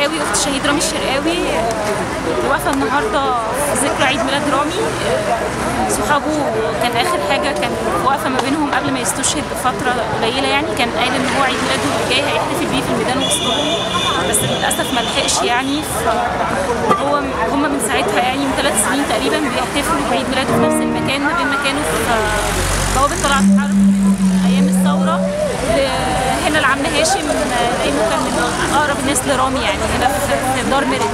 الشرقاوي اخت الشهيد رامي الشرقاوي آه، واقفه النهارده في ذكرى عيد ميلاد رامي آه، صحابه كان اخر حاجه كان واقفه ما بينهم قبل ما يستشهد بفتره قليله يعني كان قايل ان هو عيد ميلاده اللي جاي هيحتفل بيه في الميدان وسطهم بس للاسف ما لحقش يعني فهو هم من ساعتها يعني من ثلاث سنين تقريبا بيحتفلوا بعيد ميلاده في نفس المكان ما بين مكانه في بوابه طلعت حرب ايام الثوره ل- هنا العم هاشم آه، لانه كان من اقرب الناس لرامي يعني هنا في في دار ميرت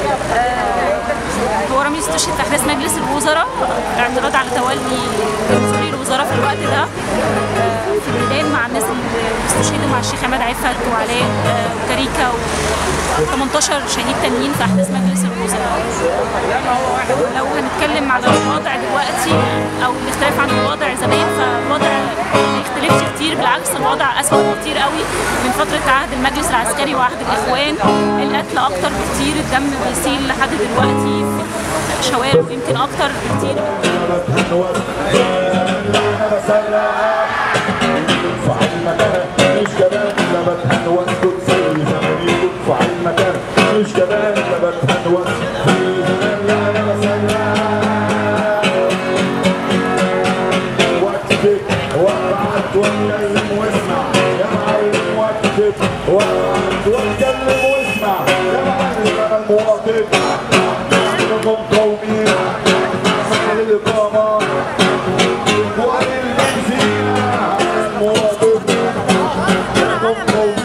آه، هو رامي استشهد في احداث مجلس الوزراء اعتراض على تولي مسؤولي الوزراء في الوقت ده آه، في الميدان مع الناس اللي استشهدوا مع الشيخ عماد عفت وعلاء آه، وكاريكا و 18 شهيد تانيين في احداث مجلس الوزراء لو هنتكلم على الوضع دلوقتي او الاختلاف عن الوضع زمان فالوضع ما يختلفش كتير بالعكس الوضع اسوء كتير قوي من فتره عهد المجلس العسكري وعهد الاخوان القتل اكتر بكتير الدم بيسيل لحد دلوقتي في الشوارع ويمكن اكتر بكتير فعل مكان مش كمان لا بتهن واسكت زي زمان يكون فعل مكان مش كمان لا بتهن واسكت زي زمان لا انا بسلم واكتب وابعت واتكلم واسمع يا معلم واكتب وابعت واتكلم واسمع يا معلم انا المواطن نظام قومي مسح الاقامه وعلى البنزين المواطن نظام قومي